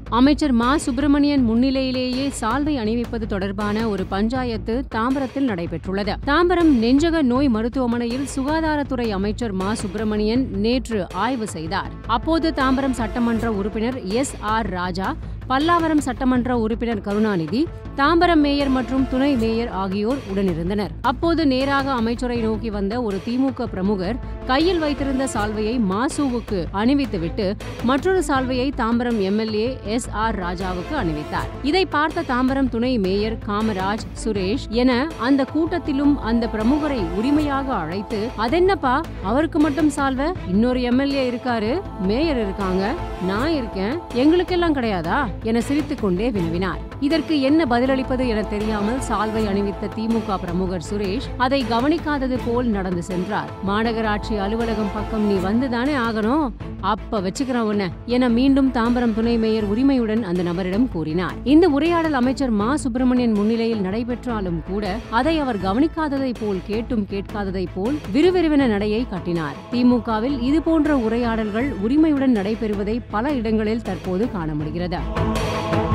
அமைச்சர் மா சுப்பிரமணியன் முன்னிலையிலேயே சால்வை அணிவிப்பது தொடர்பான ஒரு பஞ்சாயத்து தாம்பரத்தில் நடைபெற்றுள்ளது தாம்பரம் நெஞ்சக நோய் மருத்துவமனையில் சுகாதாரத்துறை அமைச்சர் மா சுப்பிரமணியன் நேற்று ஆய்வு செய்தார் அப்போது தாம்பரம் சட்டமன்ற உறுப்பினர் எஸ் ஆர் ராஜா பல்லாவரம் சட்டமன்ற உறுப்பினர் கருணாநிதி தாம்பரம் மேயர் மற்றும் துணை மேயர் ஆகியோர் உடனிருந்தனர் அப்போது நேராக அமைச்சரை நோக்கி வந்த ஒரு திமுக பிரமுகர் கையில் வைத்திருந்த சால்வையை மாசுவுக்கு அணிவித்துவிட்டு மற்றொரு சால்வையை தாம்பரம் எம்எல்ஏ எஸ் ஆர் ராஜாவுக்கு அணிவித்தார் இதை பார்த்த தாம்பரம் துணை மேயர் காமராஜ் சுரேஷ் என அந்த கூட்டத்திலும் அந்த பிரமுகரை உரிமையாக அழைத்து அதென்னப்பா அவருக்கு மட்டும் சால்வை இன்னொரு எம்எல்ஏ இருக்காரு மேயர் இருக்காங்க நான் இருக்கேன் எங்களுக்கெல்லாம் கிடையாதா என சிரித்துக் கொண்டே வினவினார் இதற்கு என்ன பதிலளிப்பது என தெரியாமல் சால்வை அணிவித்த திமுக பிரமுகர் சுரேஷ் அதை கவனிக்காதது போல் நடந்து சென்றார் மாநகராட்சி அலுவலகம் பக்கம் நீ வந்துதானே ஆகணும் அப்ப வச்சுக்கிறேன் உன்ன என மீண்டும் தாம்பரம் துணை மேயர் உரிமையுடன் அந்த நபரிடம் கூறினார் இந்த உரையாடல் அமைச்சர் மா சுப்பிரமணியன் முன்னிலையில் நடைபெற்றாலும் கூட அதை அவர் கவனிக்காததை போல் கேட்டும் கேட்காததை போல் விறுவிறுவென நடையை கட்டினார் திமுகவில் இதுபோன்ற உரையாடல்கள் உரிமையுடன் நடைபெறுவதை பல இடங்களில் தற்போது காண முடிகிறது